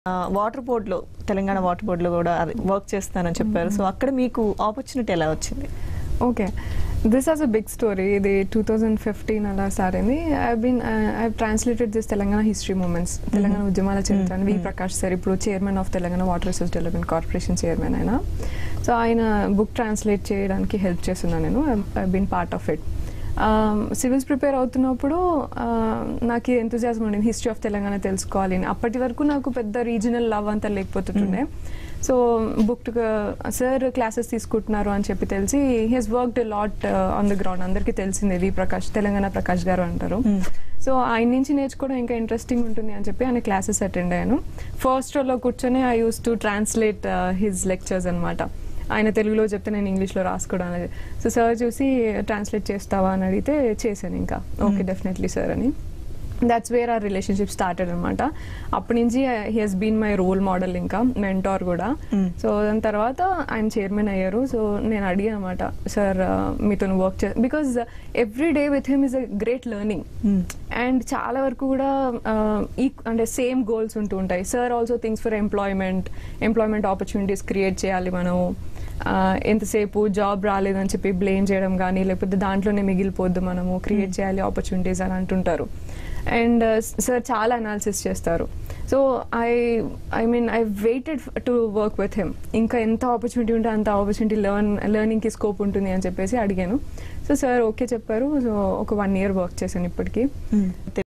Water board లో Telangana water board లో కూడా వర్క్ చేస్తానని చెప్పారు సో అక్కడ మీకు ఆపర్చునిటీ ఎలా వచ్చింది okay this has a big story ఇది టూ థౌజండ్ ఫిఫ్టీన్ అలా స్టార్ట్ అయింది I been I translated this Telangana history moments Telangana ఉద్యమాల చరిత్ర అని వి Mhm. ప్రకాష్ సార్ ఇప్పుడు chairman of Telangana water resource development corporation chairman ఆయన సో ఆయన బుక్ ట్రాన్స్లేట్ చేయడానికి హెల్ప్ చేస్తున్నాను నేను I been part of it civils prepare అవుతున్నప్పుడు uh, నాకు ఎంతజాజం ఉండింది హిస్టరీ ఆఫ్ తెలంగాణ తెలుసుకోవాలి అని అప్పటి వరకు నాకు పెద్ద రీజనల్ లవ్ అంతా లేకపోతుండే సో బుక్ సార్ క్లాసెస్ తీసుకుంటున్నారు అని చెప్పి తెలిసి he's worked lot on the ground అందరికీ తెలిసిందే వి ప్రకాష్ తెలంగాణ ప్రకాష్ గారు అంటారు సో ఆయన నుంచి నేర్చుకోవడం ఇంకా ఇంట్రెస్టింగ్ ఉంటుంది అని చెప్పి ఆయన క్లాసెస్ అటెండ్ అయ్యాను ఫస్ట్ రోలో కూర్చొని I use to translate his lectures అనమాట ఆయన తెలుగులో చెప్తే నేను ఇంగ్లీష్లో రాసుకోవడం అనేది సో సార్ చూసి ట్రాన్స్లేట్ చేస్తావా అని అడిగితే చేశాను ఇంకా ఓకే డెఫినెట్లీ సార్ అని that's where our relationship started అనమాట అప్పటి నుంచి he he's been my role model ఇంకా మెంటార్ కూడా Mm. సో దాని తర్వాత ఆయన చైర్మన్ అయ్యారు సో నేను అడిగాను అనమాట సార్ మీతో వర్క్ చే because every day with him is a great learning and చాలా వరకు కూడా ఈ అంటే సేమ్ గోల్స్ ఉంటూ ఉంటాయి sir also things for employment employment opportunities create చేయాలి మనం ఆ, ఎంతసేపు జాబ్ రాలేదని చెప్పి బ్లేమ్ చేయడం కానీ లేకపోతే దాంట్లోనే మిగిలిపోద్దు మనము క్రియేట్ చేయాలి ఆపర్చునిటీస్ అని అంటుంటారు అండ్ సార్ చాలా అనాలిసిస్ చేస్తారు so I I mean I waited to work with him ఇంకా ఎంత ఆపర్చునిటీ ఉంటే అంత ఆపర్చునిటీ లెర్న్ లెర్నింగ్కి స్కోప్ ఉంటుంది అని చెప్పేసి అడిగాను సో సార్ ఓకే చెప్పారు సో ఒక వన్ ఇయర్ వర్క్ చేశాను ఇప్పటికి